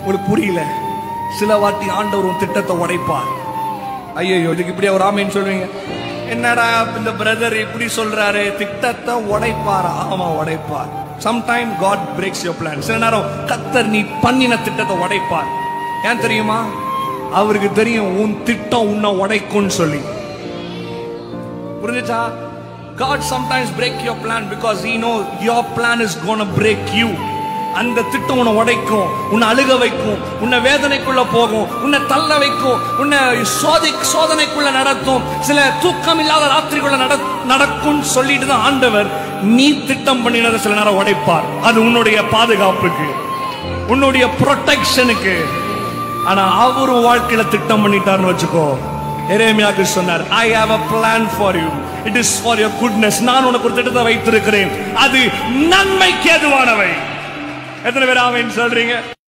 உங்களுக்கு புரியல சில வாட்டி ஆண்டவர் உன் திட்டத்தை உடைப்பார் ஐயோ இதுக்கு இப்படி ஒரு ஆமைன்னு சொல்லுவீங்க என்னடா இந்த பிரதர் இப்படி சொல்றாரு திட்டத்தை உடைப்பார் ஆமா உடைப்பார் sometime god breaks your plan சில நேரம் கத்தர் நீ பண்ணின திட்டத்தை உடைப்பார் ஏன் தெரியுமா அவருக்கு தெரியும் உன் திட்டம் உன்னை உடைக்கும்னு சொல்லி புரிஞ்சுச்சா God sometimes break your plan because he know your plan is gonna break you அந்த திட்டம் உன்னை உடைக்கும் உன்னை அழுக வைக்கும் உன்னை வேதனைக்குள்ள போகும் உன்னை தள்ள வைக்கும் உன்னை சோதி சோதனைக்குள்ள நடத்தும் சில தூக்கம் இல்லாத ராத்திரிக்குள்ள நட நடக்கும் சொல்லிட்டு தான் ஆண்டவர் நீ திட்டம் பண்ணினதை சில நேரம் உடைப்பார் அது உன்னுடைய பாதுகாப்புக்கு உன்னுடைய ப்ரொடெக்ஷனுக்கு ஆனா அவரும் வாழ்க்கையில திட்டம் பண்ணிட்டாருன்னு வச்சுக்கோ எரேமியாக்கு சொன்னார் I have a plan for you it is for your goodness நான் உனக்கு ஒரு திட்டத்தை வைத்திருக்கிறேன் அது நன்மைக்கு ஏதுவானவை எத்தனை பேர் ஆமென் சொல்றீங்க